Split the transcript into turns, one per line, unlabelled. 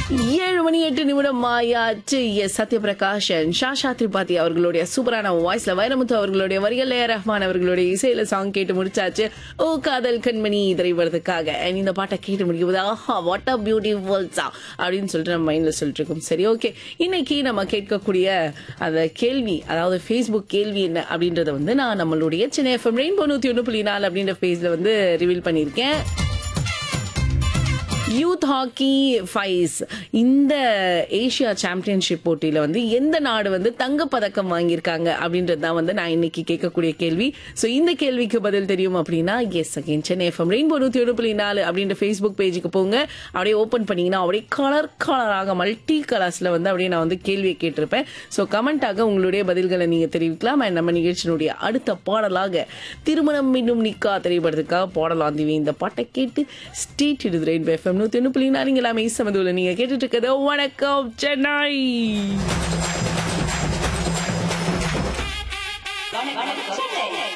ஏழு மணி எட்டு நிமிடம் ஆயாச்சு எஸ் சத்யபிரகாஷன் ஷாஷா திரிபாதி அவர்களுடைய சூப்பரான வாய்ஸ்ல வைரமுத்து அவர்களுடைய வரிகள் ஏ ரஹ்மான் அவர்களுடைய இசையில சாங் கேட்டு முடிச்சாச்சு ஓ காதல் கண்மணி திரைப்படத்துக்காக And இந்த பாட்டை கேட்டு முடிக்கும் போது ஆஹா வாட் அ பியூட்டிஃபுல் சா அப்படின்னு சொல்லிட்டு நம்ம மைண்ட்ல சொல்லிட்டு இருக்கோம் சரி ஓகே இன்னைக்கு நம்ம கேட்கக்கூடிய அந்த கேள்வி அதாவது ஃபேஸ்புக் கேள்வி என்ன அப்படின்றத வந்து நான் நம்மளுடைய சென்னை எஃப்எம் ரெயின்போ நூத்தி ஒன்று புள்ளி நாலு அப்படின்ற பேஜ்ல வந்து ரிவீல் பண்ணியிருக்கேன் யூத் ஹாக்கி ஃபைஸ் இந்த ஏசியா சாம்பியன்ஷிப் போட்டியில வந்து எந்த நாடு வந்து தங்கப் பதக்கம் வாங்கியிருக்காங்க அப்படின்றது தான் வந்து நான் இன்னைக்கு கேட்கக்கூடிய கேள்வி ஸோ இந்த கேள்விக்கு பதில் தெரியும் அப்படின்னா yes again Chennai FM Rainbow நூற்றி ஒன்று புள்ளி நாலு அப்படின்ற ஃபேஸ்புக் பேஜுக்கு போங்க அப்படியே ஓப்பன் பண்ணீங்கன்னா அப்படியே கலர் கலராக மல்டி கலர்ஸ்ல வந்து அப்படியே நான் வந்து கேள்வியை கேட்டிருப்பேன் ஸோ கமெண்டாக உங்களுடைய பதில்களை நீங்க தெரிவிக்கலாம் And நம்ம நிகழ்ச்சியினுடைய அடுத்த பாடலாக திருமணம் மீண்டும் நிக்கா திரைப்படத்துக்காக பாடலாம் திவி இந்த பாட்டை கேட்டு ஸ்டேட் இது ரெயின்போ எஃப்எம் நூற்றி ஒன்று புள்ளி நாலு எல்லாமே சமதுல நீங்க கேட்டுட்டு இருக்கிறது வணக்கம் சென்னை
வணக்கம் சென்னை